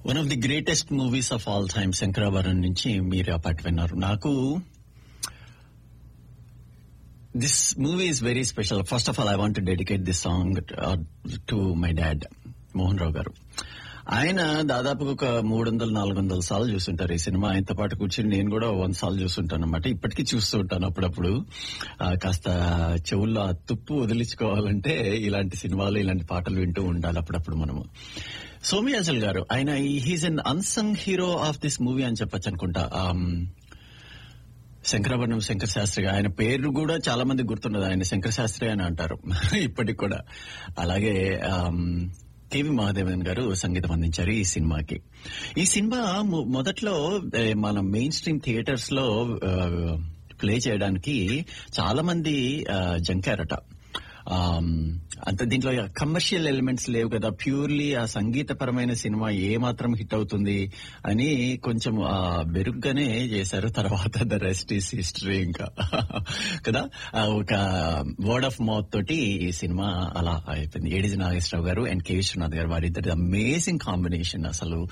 one of the greatest movies of all time Shankarabharanam నుంచి మీరు ఆ పాట విన్నారు నాకు this movie is very special first of all I want dedicate this song to my dad Mohan Rao garu ఆయన దాదాపు ఒక మూడు వందల నాలుగు వందల సార్లు చూస్తుంటారు ఈ సినిమా ఆయనతో పాటు కూర్చొని నేను కూడా వంద సార్లు చూస్తుంటాను అనమాట ఇప్పటికీ చూస్తూ ఉంటాను అప్పుడప్పుడు ఆ, కాస్త చెవుల్లో ఆ తుప్పు వదిలించుకోవాలంటే ఇలాంటి సినిమాలు ఇలాంటి పాటలు వింటూ ఉండాలి అప్పుడప్పుడు మనము సోమయాజల్ గారు ఆయన his un unsung hero of this movie అని చెప్పొచ్చు అనుకుంటా ఆమ్, శంకరభరణం శంకర శాస్త్రి ఆయన పేరు కూడా చాలా మంది గుర్తున్నది ఆయన శంకర శాస్త్రి అని అంటారు ఇప్పటికి కూడా అలాగే ఆమ్, కేవి మహాదేవన్ గారు సంగీతం అందించారు ఈ సినిమాకి ఈ సినిమా మొ- మొదట్లో ఏ, మన మెయిన్ స్ట్రీమ్ థియేటర్స్ లో ప్లే చేయడానికి చాలా మంది ఆ, జంకారట ఆమ్, అంత దీంట్లో కమర్షియల్ ఎలిమెంట్స్ లేవు కదా ప్యూర్లీ ఆ సంగీతపరమైన సినిమా ఏ మాత్రం హిట్ అవుతుంది అని కొంచెం ఆ బెరుగ్గానే చేశారు తర్వాత ద రెస్ట్ ఈస్ హిస్టరీ ఇంకా కదా ఆ ఒక వర్డ్ ఆఫ్ మౌత్ తోటి ఈ సినిమా అలా అయిపోయింది ఏడిజి నాగేశ్వరరావు గారు అండ్ కే విశ్వనాథ్ గారు వారిద్దరి అమేజింగ్ కాంబినేషన్ అసలు